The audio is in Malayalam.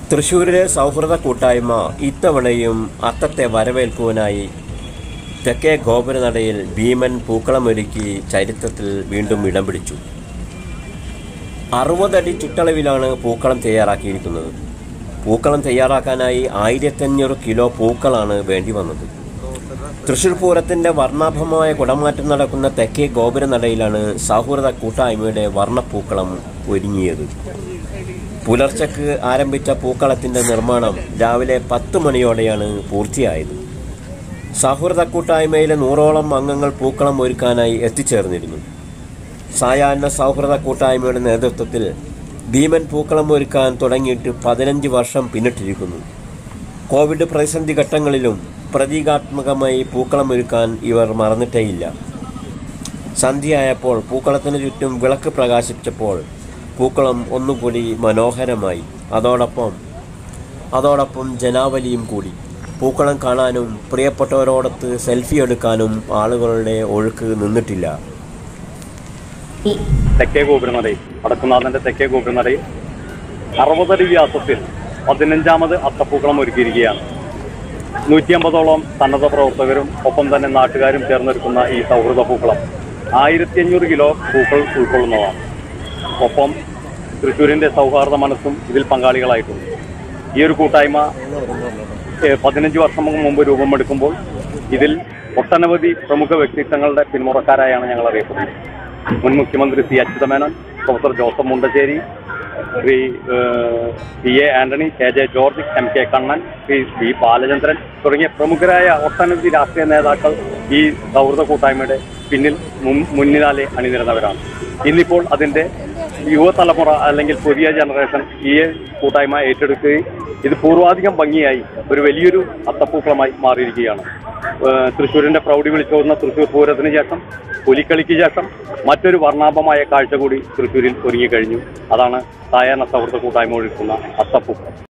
തൃശ്ശൂരിലെ സൗഹൃദ കൂട്ടായ്മ ഇത്തവണയും അത്തത്തെ വരവേൽക്കുവാനായി തെക്കേ ഗോപുരനടയിൽ ഭീമൻ പൂക്കളമൊരുക്കി ചരിത്രത്തിൽ വീണ്ടും ഇടം പിടിച്ചു അറുപതടി ചുറ്റളവിലാണ് പൂക്കളം തയ്യാറാക്കിയിരിക്കുന്നത് പൂക്കളം തയ്യാറാക്കാനായി ആയിരത്തഞ്ഞൂറ് കിലോ പൂക്കളാണ് വേണ്ടി വന്നത് തൃശൂർ പൂരത്തിന്റെ വർണ്ണാഭമായ കുടമാറ്റം നടക്കുന്ന തെക്കേ ഗോപുരനടയിലാണ് സൗഹൃദ കൂട്ടായ്മയുടെ വർണ്ണപ്പൂക്കളം ഒരുങ്ങിയത് പുലർച്ചക്ക് ആരംഭിച്ച പൂക്കളത്തിന്റെ നിർമ്മാണം രാവിലെ പത്ത് മണിയോടെയാണ് പൂർത്തിയായത് സൗഹൃദ കൂട്ടായ്മയിലെ നൂറോളം അംഗങ്ങൾ പൂക്കളം ഒരുക്കാനായി എത്തിച്ചേർന്നിരുന്നു സായാഹ്ന സൗഹൃദ കൂട്ടായ്മയുടെ നേതൃത്വത്തിൽ ഭീമൻ പൂക്കളം ഒരുക്കാൻ തുടങ്ങിയിട്ട് പതിനഞ്ച് വർഷം പിന്നിട്ടിരിക്കുന്നു കോവിഡ് പ്രതിസന്ധി ഘട്ടങ്ങളിലും പ്രതീകാത്മകമായി പൂക്കളം ഒരുക്കാൻ ഇവർ മറന്നിട്ടേയില്ല സന്ധ്യയായപ്പോൾ പൂക്കളത്തിന് ചുറ്റും വിളക്ക് പ്രകാശിച്ചപ്പോൾ പൂക്കളം ഒന്നുകൂടി മനോഹരമായി അതോടൊപ്പം അതോടൊപ്പം ജനാവലിയും കൂടി പൂക്കളം കാണാനും പ്രിയപ്പെട്ടവരോടൊത്ത് സെൽഫി എടുക്കാനും ആളുകളുടെ ഒഴുക്ക് നിന്നിട്ടില്ല തെക്കേ ഗോപുരനടയിൽ വടക്കുന്നാഥന്റെ തെക്കേ ഗോപുരനടയിൽ അറുപതടി വ്യാസത്തിൽ പതിനഞ്ചാമത് അത്തപ്പൂക്കളം ഒരുക്കിയിരിക്കുകയാണ് നൂറ്റി അമ്പതോളം സന്നദ്ധ പ്രവർത്തകരും ഒപ്പം തന്നെ നാട്ടുകാരും ചേർന്നൊരുക്കുന്ന ഈ സൗഹൃദ പൂക്കളം ആയിരത്തി അഞ്ഞൂറ് കിലോ പൂക്കൾ ഉൾക്കൊള്ളുന്നതാണ് ഒപ്പം തൃശ്ശൂരിന്റെ സൗഹാർദ്ദ മനസ്സും ഇതിൽ പങ്കാളികളായിട്ടുണ്ട് ഈ ഒരു കൂട്ടായ്മ ഏഹ്, പതിനഞ്ച് വർഷം മുമ്പ് രൂപമെടുക്കുമ്പോൾ ഇതിൽ ഒട്ടനവധി പ്രമുഖ വ്യക്തിത്വങ്ങളുടെ പിന്മുറക്കാരായാണ് ഞങ്ങൾ അറിയപ്പെടുന്നത് മുൻ മുഖ്യമന്ത്രി സി അച്യുതമേനോൻ പ്രൊഫസർ ജോസഫ് മുണ്ടശ്ശേരി ശ്രീ ഏഹ്, പി എ ആന്റണി കെ ജെ ജോർജ് എം കെ കണ്ണൻ ശ്രീ വി ബാലചന്ദ്രൻ തുടങ്ങിയ പ്രമുഖരായ ഒട്ടനവധി രാഷ്ട്രീയ നേതാക്കൾ ഈ സൗഹൃദ കൂട്ടായ്മയുടെ പിന്നിൽ മുൻ- മുന്നിലാലെ അണിനിരന്നവരാണ് ഇന്നിപ്പോൾ അതിന്റെ യുവതലമുറ അല്ലെങ്കിൽ പുതിയ ജനറേഷൻ ഈ കൂട്ടായ്മ ഏറ്റെടുക്കുകയും ഇത് പൂർവാധികം ഭംഗിയായി ഒരു വലിയൊരു അത്തപ്പൂക്കളമായി മാറിയിരിക്കുകയാണ് ഏഹ് തൃശ്ശൂരിന്റെ പ്രൗഢി വിളിച്ചോതുന്ന തൃശ്ശൂർ പൂരത്തിന് ശേഷം പുലിക്കളിക്ക് ശേഷം മറ്റൊരു വർണ്ണാഭമായ കാഴ്ച കൂടി തൃശ്ശൂരിൽ ഒരുങ്ങിക്കഴിഞ്ഞു അതാണ് സായാഹ്ന സൗഹൃദ കൂട്ടായ്മ ഒഴുക്കുന്ന അത്തപ്പൂക്കൾ